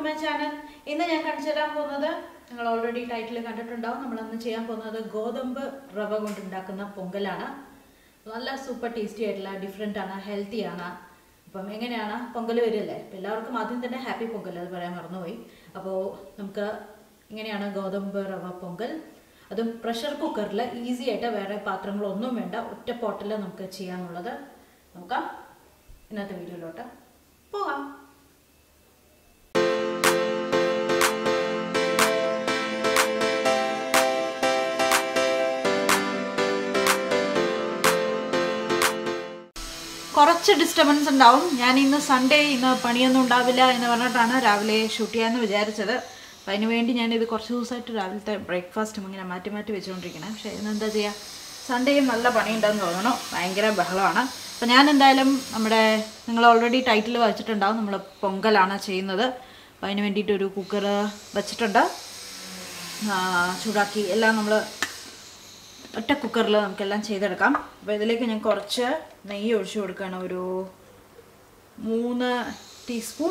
my channel ഇന്ന് ഞാൻ കാണിച്ചു തരാൻ പോകുന്നത് നിങ്ങൾ ഓൾറെഡി ടൈറ്റിൽ കണ്ടിട്ടുണ്ടാവും നമ്മൾ അന്ന് ചെയ്യാൻ പോകുന്നത് ഗോതമ്പ് റവ കൊണ്ടുണ്ടാക്കുന്ന പൊങ്കലാണ് നല്ല സൂപ്പർ ടേസ്റ്റി ആയിട്ടുള്ള ഡിഫറെൻ്റ് ആണ് ഹെൽത്തി ആണ് അപ്പം എങ്ങനെയാണ് പൊങ്കൽ വരില്ലേ അപ്പം എല്ലാവർക്കും ആദ്യം തന്നെ ഹാപ്പി പൊങ്കൽ അത് പറയാൻ മറന്നുപോയി അപ്പോൾ നമുക്ക് ഇങ്ങനെയാണ് ഗോതമ്പ് റവ പൊങ്കൽ അതും പ്രഷർ കുക്കറിൽ ഈസി ആയിട്ട് വേറെ പാത്രങ്ങളൊന്നും വേണ്ട ഒറ്റ പോട്ടിൽ നമുക്ക് ചെയ്യാനുള്ളത് നോക്കാം ഇന്നത്തെ വീഡിയോയിലോട്ട് പോകാം കുറച്ച് ഡിസ്റ്റർബൻസ് ഉണ്ടാവും ഞാൻ ഇന്ന് സൺഡേ ഇന്ന് പണിയൊന്നും ഉണ്ടാവില്ല എന്ന് പറഞ്ഞിട്ടാണ് രാവിലെ ഷൂട്ട് ചെയ്യാമെന്ന് വിചാരിച്ചത് അപ്പം അതിന് വേണ്ടി ഞാൻ ഇത് കുറച്ച് ദിവസമായിട്ട് രാവിലത്തെ ബ്രേക്ക്ഫാസ്റ്റും ഇങ്ങനെ മാറ്റി മാറ്റി വെച്ചുകൊണ്ടിരിക്കണം പക്ഷേ ഇന്ന് എന്താ ചെയ്യുക സൺഡേയും നല്ല പണിയുണ്ടെന്ന് തോന്നണു ഭയങ്കര ബഹളമാണ് അപ്പം ഞാൻ എന്തായാലും നമ്മുടെ നിങ്ങൾ ഓൾറെഡി ടൈറ്റിൽ വായിച്ചിട്ടുണ്ടാവും നമ്മൾ പൊങ്കലാണ് ചെയ്യുന്നത് അപ്പം അതിന് വേണ്ടിയിട്ട് ഒരു കുക്കർ വെച്ചിട്ടുണ്ട് ആ, ചൂടാക്കി എല്ലാം നമ്മൾ ഒറ്റ കുക്കറിൽ നമുക്കെല്ലാം ചെയ്തെടുക്കാം അപ്പോൾ ഇതിലേക്ക് ഞാൻ കുറച്ച് നെയ്യ് ഒഴിച്ചു കൊടുക്കുകയാണ് ഒരു മൂന്ന് ടീസ്പൂൺ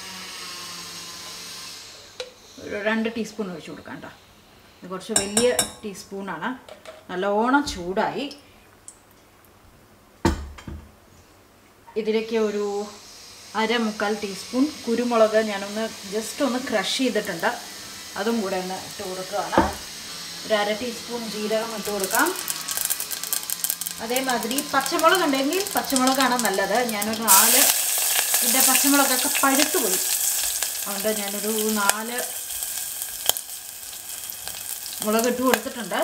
ഒരു രണ്ട് ടീസ്പൂൺ ഒഴിച്ചു കൊടുക്കാം കേട്ടോ ഇത് കുറച്ച് വലിയ ടീസ്പൂണാണ് നല്ലോണം ചൂടായി ഇതിലേക്ക് ഒരു അര മുക്കാൽ ടീസ്പൂൺ കുരുമുളക് ഞാനൊന്ന് ജസ്റ്റ് ഒന്ന് ക്രഷ് ചെയ്തിട്ടുണ്ട് അതും കൂടെ ഒന്ന് ഇട്ട് കൊടുക്കുകയാണ് ഒരു അര ടീസ്പൂൺ ജീരകം ഇട്ട് കൊടുക്കാം അതേമാതിരി പച്ചമുളക് ഉണ്ടെങ്കിൽ പച്ചമുളകാണ് നല്ലത് ഞാനൊരു നാല് ഇതിൻ്റെ പച്ചമുളകൊക്കെ പഴുത്തു പോയി അതുകൊണ്ട് ഞാനൊരു നാല് മുളക് ഇട്ട് കൊടുത്തിട്ടുണ്ട്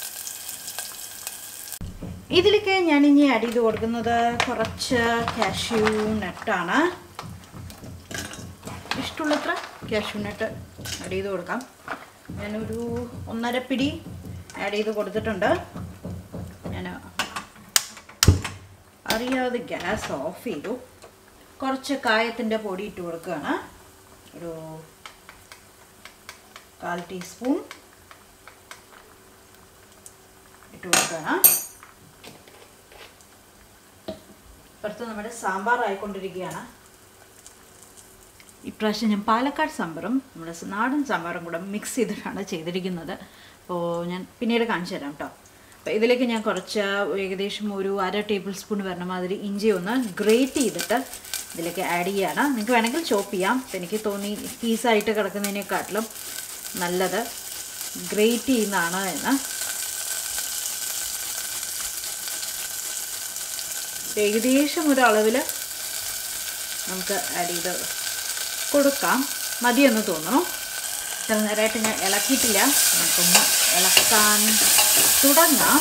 ഇതിലേക്ക് ഞാൻ ഇനി ആഡ് ചെയ്ത് കൊടുക്കുന്നത് കുറച്ച് കാഷ്യൂ നട്ടാണ് ഇഷ്ടമുള്ളത്ര കാഷ്യൂ നട്ട് ആഡ് ചെയ്ത് കൊടുക്കാം ഞാനൊരു ഒന്നര പിടി ആഡ് ചെയ്ത് കൊടുത്തിട്ടുണ്ട് ഞാൻ അറിയാതെ ഗ്യാസ് ഓഫ് ചെയ്തു കുറച്ച് കായത്തിൻ്റെ പൊടി ഇട്ട് കൊടുക്കുകയാണ് ഒരു കാൽ ടീസ്പൂൺ ഇട്ട് കൊടുക്കുകയാണ് ഇപ്പുറത്ത് നമ്മുടെ സാമ്പാർ ആയിക്കൊണ്ടിരിക്കുകയാണ് ഇപ്രാവശ്യം ഞാൻ പാലക്കാട് സാമ്പാറും നമ്മുടെ നാടൻ സാമ്പാറും കൂടെ മിക്സ് ചെയ്തിട്ടാണ് ചെയ്തിരിക്കുന്നത് അപ്പോൾ ഞാൻ പിന്നീട് കാണിച്ചു തരാം കേട്ടോ അപ്പോൾ ഇതിലേക്ക് ഞാൻ കുറച്ച് ഏകദേശം ഒരു അര ടേബിൾ സ്പൂൺ വരണ മാതിരി ഇഞ്ചി ഒന്ന് ഗ്രേറ്റ് ചെയ്തിട്ട് ഇതിലേക്ക് ആഡ് ചെയ്യുകയാണ് നിങ്ങൾക്ക് വേണമെങ്കിൽ ചോപ്പ് ചെയ്യാം അപ്പോൾ എനിക്ക് തോന്നി പീസായിട്ട് കിടക്കുന്നതിനെക്കാട്ടിലും നല്ലത് ഗ്രേറ്റ് ചെയ്യുന്നതാണ് എന്ന് ഏകദേശം ഒരു അളവിൽ നമുക്ക് ആഡ് ചെയ്ത് കൊടുക്കാം മതിയെന്ന് തോന്നുന്നു ഇത്ര നേരമായിട്ട് ഞാൻ ഇളക്കിയിട്ടില്ല നമുക്കൊന്ന് ഇളക്കാൻ തുടങ്ങാം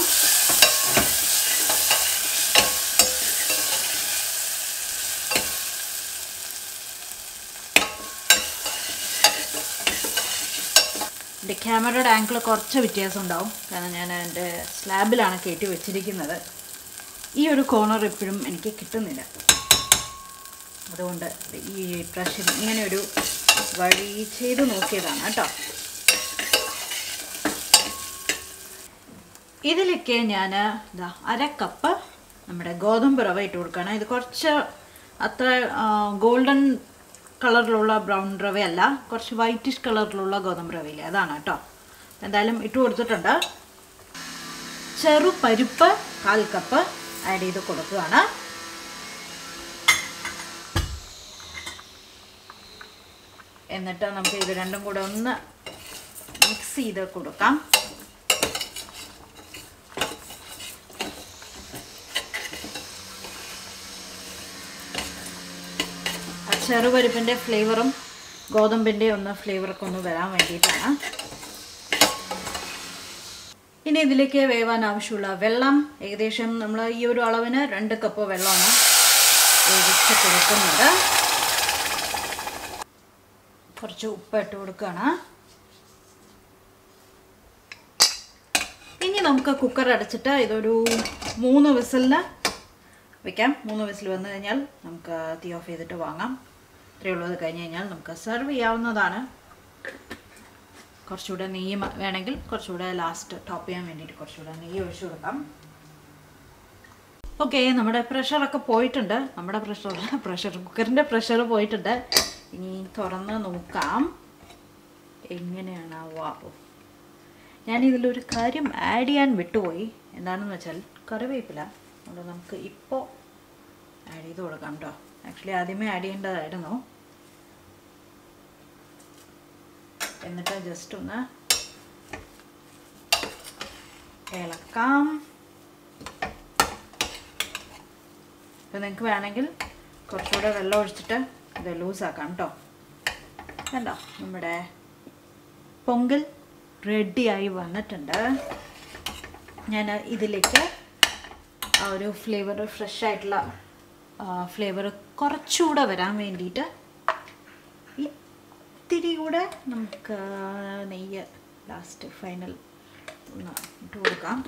എൻ്റെ ക്യാമറയുടെ ആംഗിൾ കുറച്ച് വ്യത്യാസം ഉണ്ടാവും കാരണം ഞാൻ എൻ്റെ സ്ലാബിലാണ് കയറ്റി വെച്ചിരിക്കുന്നത് ഈ ഒരു കോർണർ എപ്പോഴും എനിക്ക് കിട്ടുന്നില്ല അതുകൊണ്ട് ഈ പ്രാവശ്യം ഇങ്ങനെ ഒരു വഴി ചെയ്ത് നോക്കിയതാണ് കേട്ടോ ഇതിലേക്ക് ഞാൻ ഇതാ അര കപ്പ് നമ്മുടെ ഗോതമ്പ് റവ ഇട്ട് കൊടുക്കുകയാണ് ഇത് കുറച്ച് അത്ര ഗോൾഡൻ കളറിലുള്ള ബ്രൗൺ റവയല്ല കുറച്ച് വൈറ്റിഷ് കളറിലുള്ള ഗോതമ്പ് റവയില്ലേ അതാണ് കേട്ടോ എന്തായാലും ഇട്ട് കൊടുത്തിട്ടുണ്ട് ചെറു പരിപ്പ് കാൽ കപ്പ് ആഡ് ചെയ്ത് കൊടുക്കുകയാണ് എന്നിട്ട് നമുക്ക് ഇത് രണ്ടും കൂടെ ഒന്ന് മിക്സ് ചെയ്ത് കൊടുക്കാം ആ ചെറുപരിപ്പിൻ്റെ ഫ്ലേവറും ഗോതമ്പിൻ്റെ ഒന്ന് ഫ്ലേവറൊക്കെ ഒന്ന് വരാൻ വേണ്ടിയിട്ടാണ് ഇനി ഇതിലേക്ക് വേവാൻ ആവശ്യമുള്ള വെള്ളം ഏകദേശം നമ്മൾ ഈ ഒരു അളവിന് രണ്ട് കപ്പ് വെള്ളമാണ് വേവിച്ച് കൊടുക്കുന്നത് കുറച്ച് ഉപ്പ് ഇട്ട് കൊടുക്കുകയാണ് ഇനി നമുക്ക് കുക്കർ അടച്ചിട്ട് ഇതൊരു മൂന്ന് വിസിലിന് വെക്കാം മൂന്ന് വിസിൽ വന്നു കഴിഞ്ഞാൽ നമുക്ക് തീ ഓഫ് ചെയ്തിട്ട് വാങ്ങാം ഇത്രയേ ഉള്ളത് കഴിഞ്ഞ് കഴിഞ്ഞാൽ നമുക്ക് സെർവ് ചെയ്യാവുന്നതാണ് കുറച്ചുകൂടെ നെയ്യ് മ- വേണമെങ്കിൽ കുറച്ചുകൂടെ ലാസ്റ്റ് ടോപ്പ് ചെയ്യാൻ വേണ്ടിയിട്ട് കുറച്ചുകൂടെ നെയ്യ് ഒഴിച്ചു കൊടുക്കാം ഓക്കെ നമ്മുടെ പ്രഷറൊക്കെ പോയിട്ടുണ്ട് നമ്മുടെ പ്രഷർ പ്രഷർ കുക്കറിൻ്റെ പ്രഷർ പോയിട്ടുണ്ട് ഇനി തുറന്ന് നോക്കാം എങ്ങനെയാണ് വാവ് ഞാൻ ഇതിലൊരു കാര്യം ആഡ് ചെയ്യാൻ വിട്ടുപോയി എന്താണെന്ന് വെച്ചാൽ കറിവേപ്പില അതുകൊണ്ട് നമുക്ക് ഇപ്പോൾ ആഡ് ചെയ്ത് കൊടുക്കാം കേട്ടോ ആക്ച്വലി ആദ്യമേ ആഡ് ചെയ്യേണ്ടതായിരുന്നു എന്നിട്ട് ജസ്റ്റ് ഒന്ന് ഇളക്കാം ഇപ്പം നിങ്ങൾക്ക് വേണമെങ്കിൽ കുറച്ചുകൂടെ വെള്ളം ഒഴിച്ചിട്ട് ഇത് ലൂസാക്കാം കേട്ടോ കണ്ടോ നമ്മുടെ പൊങ്കൽ റെഡിയായി വന്നിട്ടുണ്ട് ഞാൻ ഇതിലേക്ക് ആ ഒരു ഫ്ലേവർ ഫ്രഷ് ആയിട്ടുള്ള ഫ്ലേവർ കുറച്ചുകൂടെ വരാൻ വേണ്ടിയിട്ട് ഇത്തിരി കൂടെ നമുക്ക് നെയ്യ് ലാസ്റ്റ് ഫൈനൽ ഒന്ന് ഇട്ട് കൊടുക്കാം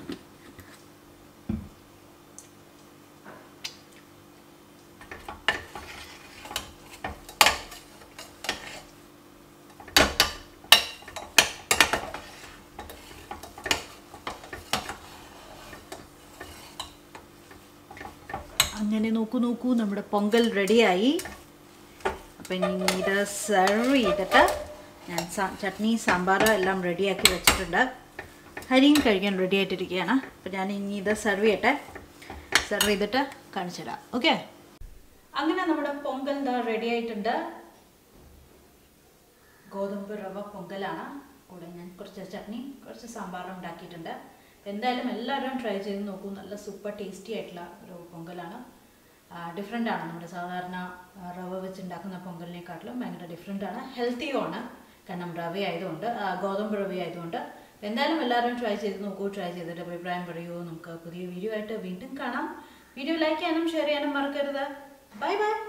അങ്ങനെ നോക്കൂ നോക്കൂ നമ്മുടെ പൊങ്കൽ റെഡിയായി അപ്പം ഇനി ഇത് സെർവ് ചെയ്തിട്ട് ഞാൻ സാ- ചട്നി സാമ്പാർ എല്ലാം റെഡിയാക്കി വെച്ചിട്ടുണ്ട് ഹരിയും കഴിക്കാൻ റെഡി ആയിട്ടിരിക്കുകയാണ് അപ്പം ഞാൻ ഇനി ഇത് സെർവ് ചെയ്യട്ടെ സെർവ് ചെയ്തിട്ട് കാണിച്ചു തരാം ഓക്കെ അങ്ങനെ നമ്മുടെ പൊങ്കൽ എന്താ റെഡി ആയിട്ടുണ്ട് ഗോതമ്പ് റവ പൊങ്കലാണ് കൂടെ ഞാൻ കുറച്ച് ചട്നി കുറച്ച് സാമ്പാറും ഉണ്ടാക്കിയിട്ടുണ്ട് എന്തായാലും എല്ലാവരും ട്രൈ ചെയ്ത് നോക്കൂ നല്ല സൂപ്പർ ടേസ്റ്റി ആയിട്ടുള്ള ഒരു പൊങ്കലാണ് ഡിഫറെൻ്റ് ആണ് നമ്മുടെ സാധാരണ ആ, റവ വെച്ച് ഉണ്ടാക്കുന്ന പൊങ്കലിനെക്കാട്ടിലും ഭയങ്കര ഡിഫറെൻ്റ് ആണ് ഹെൽത്തിയും ആണ് കാരണം റവ ആയതുകൊണ്ട് ആ, ഗോതമ്പ് റവ ആയതുകൊണ്ട് എന്തായാലും എല്ലാവരും ട്രൈ ചെയ്ത് നോക്കൂ ട്രൈ ചെയ്തിട്ട് അഭിപ്രായം പറയൂ നമുക്ക് പുതിയ വീഡിയോ ആയിട്ട് വീണ്ടും കാണാം വീഡിയോ ലൈക്ക് ചെയ്യാനും ഷെയർ ചെയ്യാനും മറക്കരുത് ബൈ ബൈ